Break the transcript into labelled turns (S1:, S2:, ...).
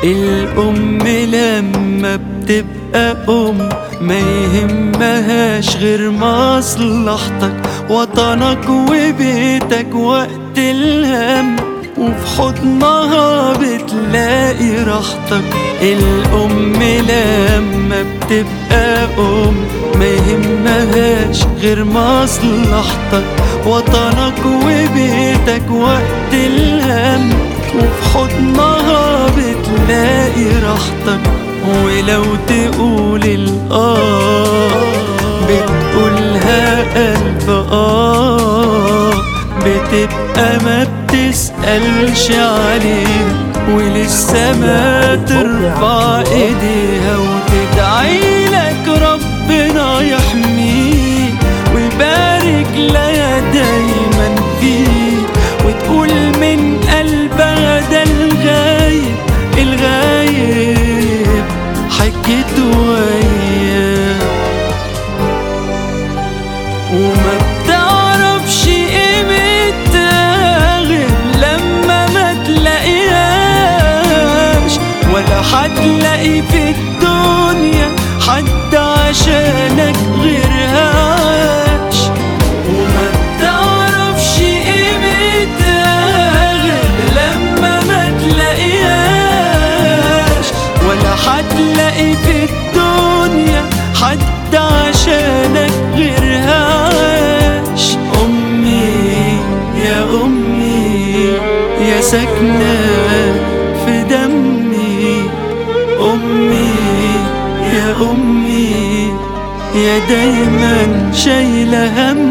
S1: الأم لما بتبقى أم ما يهمهاش غير مصلحتك وطنك وبيتك وقت الهم وفي حضنها بتلاقي راحتك الأم لما بتبقى أم ما يهمهاش غير مصلحتك وطنك وبيتك وقت الهم وفي حضنها بتلاقي راحتك ولو تقول الآه بتقولها قلب آه بتبقى ما بتسألش عليه ولسه ما ترفع ايديها وتدعي لك ربنا يحميه ويبارك لها دايما فيه وتقول من قلبها ده الغايب الغايب حكيت وياه وما بتعرفش قيمتها غير لما ما تلاقيهاش ولا هتلاقي في الدنيا حد عشانك غيرها عاش وما بتعرفش قيمتها غير لما ما تلاقيهاش ولا هتلاقي في الدنيا حد عشانك غيرها عاش أمي يا أمي يا ساكنة في دمي أمي يا أمي يا دايما شايلة هم